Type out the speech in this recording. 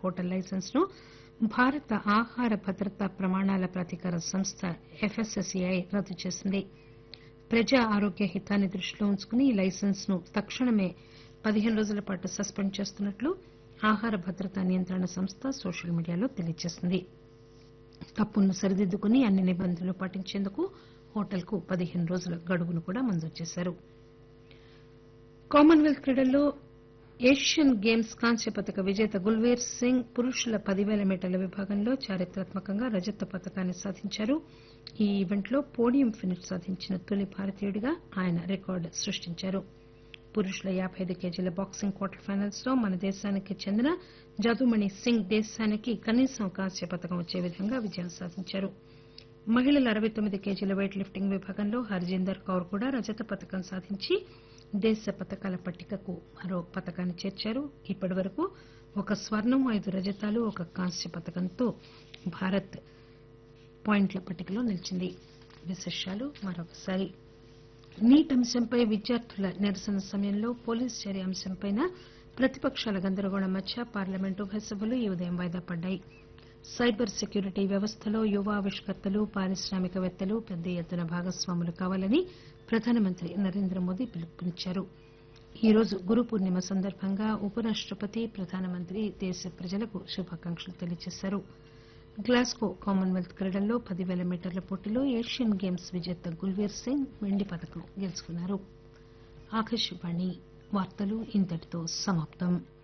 hotel licence ను భారత ఆహార భద్రతా ప్రమాణాల ప్రాధికార సంస్థ ఎఫ్ఎస్ఎస్ఏఐ రద్దు చేసింది ప్రజా ఆరోగ్య హితాన్ని దృష్టిలో ఉంచుకుని ఈ లైసెన్స్ ను తక్షణమే పదిహేను రోజుల పాటు సస్పెండ్ చేస్తున్నట్లు ఆహార భద్రతా నియంత్రణ సంస్థ సోషల్ మీడియాలో తెలియజేసింది తప్పులను సరిదిద్దుకుని అన్ని నిబంధనలు పాటించేందుకు హోటల్కు పదిహేను రోజుల గడువును కూడా మంజూరు చేశారు కామన్వెల్త్ క్రీడల్లో ఏషియన్ గేమ్స్ కాంస్య పతక విజేత గుల్వీర్ సింగ్ పురుషుల పదివేల మీటర్ల విభాగంలో చారిత్రాత్మకంగా రజత పతకాన్ని సాధించారు ఈ ఈవెంట్లో పోడియం ఫినిష్ సాధించిన తొలి భారతీయుడిగా ఆయన రికార్డు సృష్టించారు పురుషుల యాబై ఐదు కేజీల బాక్సింగ్ క్వార్టర్ ఫైనల్స్ లో మన దేశానికి చెందిన జదుమణి సింగ్ దేశానికి కనీసం కాంస్య పతకం వచ్చే విధంగా విజయం సాధించారు మహిళల అరవై తొమ్మిది కేజీల వెయిట్ లిఫ్టింగ్ విభాగంలో హర్జీందర్ కౌర్ కూడా రజత పతకం సాధించి దేశ పతకాల పట్టికకు మరో పతకాన్ని చేర్చారు ఇప్పటి వరకు ఒక స్వర్ణం ఐదు రజతాలు ఒక కాంస్య పతకంతో భారత్ పాయింట్ల పట్టికలో నిలిచింది విశేషాలు మరొకసారి నీట్ అంశంపై విద్యార్థుల నిరసన సమయంలో పోలీసు చర్య అంశంపై ప్రతిపక్షాల గందరగోళం మధ్య పార్లమెంటు ఉభయ సభలు ఈ ఉదయం వాయిదా పడ్డాయి సైబర్ సెక్యూరిటీ వ్యవస్థలో యువ ఆవిష్కర్తలు పారిశ్రామికవేత్తలు పెద్ద ఎత్తున భాగస్వాములు కావాలని ప్రధానమంత్రి నరేంద్ర మోదీ పిలుపునిచ్చారు ఈ రోజు గురు పూర్ణిమ సందర్భంగా ఉపరాష్టపతి ప్రధానమంత్రి దేశ ప్రజలకు శుభాకాంక్షలు తెలియజేశారు గ్లాస్గో కామన్వెల్త్ క్రీడల్లో పదివేల మీటర్ల పోటీలో ఏషియన్ గేమ్స్ విజేత గుల్వీర్ సింగ్ వెండి పతకం గెలుచుకున్నారు ఆకాశవాణి వార్తలు ఇంతటితో సమాప్తం